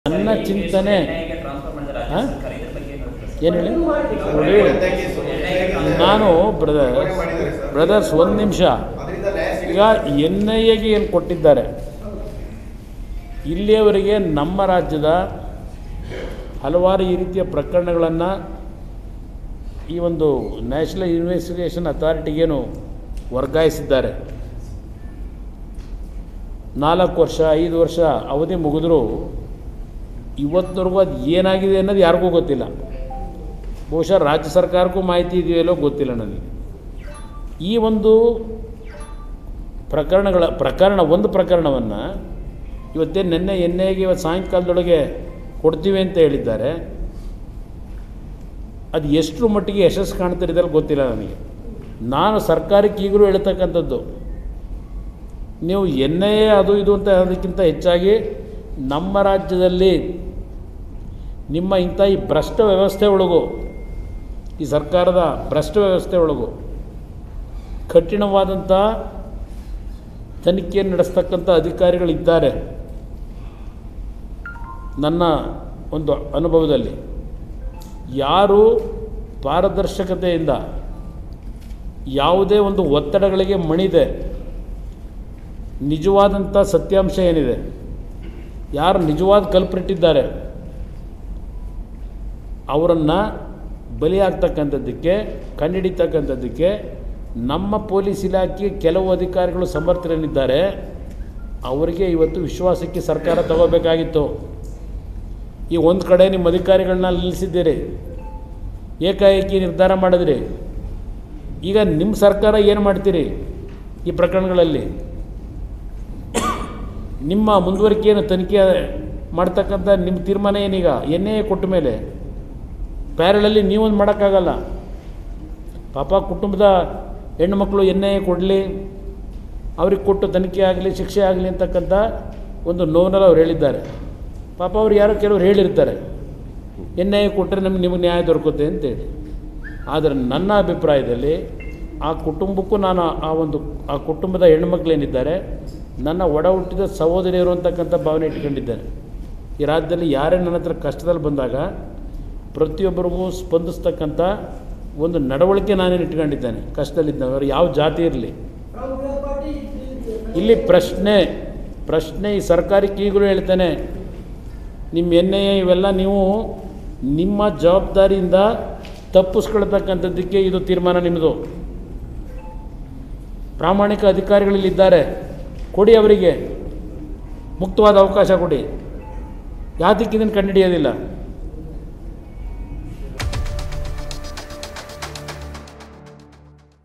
ನನ್ನ ಚಿಂತನೆ ಟ್ರಾನ್ಸ್ಫರ್ ಮಾಡಿದ ರಾಜ್ಯ ಹಾ? ಸರ್ಕಾರ ಇದ್ರ ಬಗ್ಗೆ ಏನು ಹೇಳ್ತೀರಾ ಸರ್? ಏನು ಹೇಳಿ ನೋಡಿ, ನಾನು ಬ್ರದರ್ ಬ್ರದರ್ಸ್ ಒಂದು ನಿಮಿಷ ಈಗ ಎನ್ ಐ ಎಗೆ ಏನು ಕೊಟ್ಟಿದ್ದಾರೆ ಇಲ್ಲಿಯವರೆಗೆ ನಮ್ಮ ರಾಜ್ಯದ ಹಲವಾರು ಈ ರೀತಿಯ ಪ್ರಕರಣಗಳನ್ನು ಈ ಒಂದು ನ್ಯಾಷನಲ್ ಇನ್ವೆಸ್ಟಿಗೇಷನ್ ಅಥಾರಿಟಿಗೇನು ವರ್ಗಾಯಿಸಿದ್ದಾರೆ ನಾಲ್ಕು ವರ್ಷ ಐದು ವರ್ಷ ಅವಧಿ ಮುಗಿದ್ರೂ ಇವತ್ತಿನವರೆಗೂ ಅದು ಏನಾಗಿದೆ ಅನ್ನೋದು ಯಾರಿಗೂ ಗೊತ್ತಿಲ್ಲ ಬಹುಶಃ ರಾಜ್ಯ ಸರ್ಕಾರಕ್ಕೂ ಮಾಹಿತಿ ಇದೆಯಲ್ಲೋ ಗೊತ್ತಿಲ್ಲ ನನಗೆ ಈ ಒಂದು ಪ್ರಕರಣಗಳ ಪ್ರಕರಣ ಒಂದು ಪ್ರಕರಣವನ್ನು ಇವತ್ತೇ ನಿನ್ನೆ ಎನ್ ಐಗೆ ಇವತ್ತು ಸಾಯಂಕಾಲದೊಳಗೆ ಕೊಡ್ತೀವಿ ಅಂತ ಹೇಳಿದ್ದಾರೆ ಅದು ಎಷ್ಟು ಮಟ್ಟಿಗೆ ಯಶಸ್ಸು ಕಾಣ್ತಿರಿದ್ರೆ ಗೊತ್ತಿಲ್ಲ ನನಗೆ ನಾನು ಸರ್ಕಾರಕ್ಕೆ ಈಗಲೂ ಹೇಳ್ತಕ್ಕಂಥದ್ದು ನೀವು ಎನ್ ಐ ಎ ಅದು ಇದು ಅಂತ ಹೇಳೋದಕ್ಕಿಂತ ಹೆಚ್ಚಾಗಿ ನಮ್ಮ ರಾಜ್ಯದಲ್ಲಿ ನಿಮ್ಮ ಇಂಥ ಈ ಭ್ರಷ್ಟ ವ್ಯವಸ್ಥೆ ಒಳಗು ಈ ಸರ್ಕಾರದ ಭ್ರಷ್ಟ ವ್ಯವಸ್ಥೆ ಒಳಗು ಕಠಿಣವಾದಂಥ ತನಿಖೆಯನ್ನು ನಡೆಸ್ತಕ್ಕಂಥ ಅಧಿಕಾರಿಗಳಿದ್ದಾರೆ ನನ್ನ ಒಂದು ಅನುಭವದಲ್ಲಿ ಯಾರು ಪಾರದರ್ಶಕತೆಯಿಂದ ಯಾವುದೇ ಒಂದು ಒತ್ತಡಗಳಿಗೆ ಮಣಿದೆ ನಿಜವಾದಂಥ ಸತ್ಯಾಂಶ ಏನಿದೆ ಯಾರು ನಿಜವಾದ ಕಲ್ಪ್ರಿಟ್ಟಿದ್ದಾರೆ ಅವರನ್ನು ಬಲಿಯಾಗ್ತಕ್ಕಂಥದ್ದಕ್ಕೆ ಕಂಡುಹಿಡಿತಕ್ಕಂಥದ್ದಕ್ಕೆ ನಮ್ಮ ಪೊಲೀಸ್ ಇಲಾಖೆ ಕೆಲವು ಅಧಿಕಾರಿಗಳು ಸಮರ್ಥರೇನಿದ್ದಾರೆ ಅವರಿಗೆ ಇವತ್ತು ವಿಶ್ವಾಸಕ್ಕೆ ಸರ್ಕಾರ ತಗೋಬೇಕಾಗಿತ್ತು ಈ ಒಂದು ಕಡೆ ನಿಮ್ಮ ಅಧಿಕಾರಿಗಳನ್ನ ನಿಲ್ಲಿಸಿದ್ದೀರಿ ಏಕಾಏಕಿ ನಿರ್ಧಾರ ಮಾಡಿದ್ರಿ ಈಗ ನಿಮ್ಮ ಸರ್ಕಾರ ಏನು ಮಾಡ್ತೀರಿ ಈ ಪ್ರಕರಣಗಳಲ್ಲಿ ನಿಮ್ಮ ಮುಂದುವರಿಕೆಯನ್ನು ತನಿಖೆ ಮಾಡ್ತಕ್ಕಂಥ ನಿಮ್ಮ ತೀರ್ಮಾನ ಏನೀಗ ಎನ್ ಐ ಎ ಕೊಟ್ಟ ಮೇಲೆ ಪ್ಯಾರಲಲ್ಲಿ ನೀವೊಂದು ಮಾಡೋಕ್ಕಾಗಲ್ಲ ಪಾಪ ಕುಟುಂಬದ ಹೆಣ್ಣುಮಕ್ಕಳು ಎನ್ ಐ ಎ ಕೊಡಲಿ ಅವ್ರಿಗೆ ಕೊಟ್ಟು ತನಿಖೆ ಆಗಲಿ ಶಿಕ್ಷೆ ಆಗಲಿ ಅಂತಕ್ಕಂಥ ಒಂದು ನೋವನ್ನೆಲ್ಲ ಅವ್ರು ಹೇಳಿದ್ದಾರೆ ಪಾಪ ಅವ್ರು ಯಾರೋ ಕೆಲವ್ರು ಹೇಳಿರ್ತಾರೆ ಎನ್ ಐ ಎ ಕೊಟ್ಟರೆ ನಮ್ಗೆ ನಿಮಗೆ ನ್ಯಾಯ ದೊರಕುತ್ತೆ ಅಂತೇಳಿ ಆದರೆ ನನ್ನ ಅಭಿಪ್ರಾಯದಲ್ಲಿ ಆ ಕುಟುಂಬಕ್ಕೂ ನಾನು ಆ ಒಂದು ಆ ಕುಟುಂಬದ ಹೆಣ್ಮಕ್ಳೇನಿದ್ದಾರೆ ನನ್ನ ಒಡ ಹುಟ್ಟಿದ ಸಹೋದರಿಯರು ಅಂತಕ್ಕಂಥ ಭಾವನೆ ಇಟ್ಕೊಂಡಿದ್ದಾರೆ ಈ ರಾಜ್ಯದಲ್ಲಿ ಯಾರೇ ನನ್ನ ಹತ್ರ ಕಷ್ಟದಲ್ಲಿ ಬಂದಾಗ ಪ್ರತಿಯೊಬ್ಬರಿಗೂ ಸ್ಪಂದಿಸ್ತಕ್ಕಂಥ ಒಂದು ನಡವಳಿಕೆ ನಾನೇನು ಇಟ್ಕೊಂಡಿದ್ದೇನೆ ಕಷ್ಟದಲ್ಲಿದ್ದವರು ಯಾವ ಜಾತಿ ಇರಲಿ ಇಲ್ಲಿ ಪ್ರಶ್ನೆ ಪ್ರಶ್ನೆ ಈ ಸರ್ಕಾರಕ್ಕೆ ಈಗಲೂ ಹೇಳ್ತೇನೆ ನಿಮ್ಮ ಎನ್ ಐ ಎ ಇವೆಲ್ಲ ನೀವು ನಿಮ್ಮ ಜವಾಬ್ದಾರಿಯಿಂದ ತಪ್ಪಿಸ್ಕೊಳ್ತಕ್ಕಂಥದ್ದಕ್ಕೆ ಇದು ತೀರ್ಮಾನ ನಿಮ್ಮದು ಪ್ರಾಮಾಣಿಕ ಅಧಿಕಾರಿಗಳಿಲ್ಲಿದ್ದಾರೆ ಕೊಡಿ ಅವರಿಗೆ ಮುಕ್ತವಾದ ಅವಕಾಶ ಕೊಡಿ ಯಾತಕ್ಕೆ ಇದನ್ನು ಕಂಡುಹಿಡಿಯೋದಿಲ್ಲ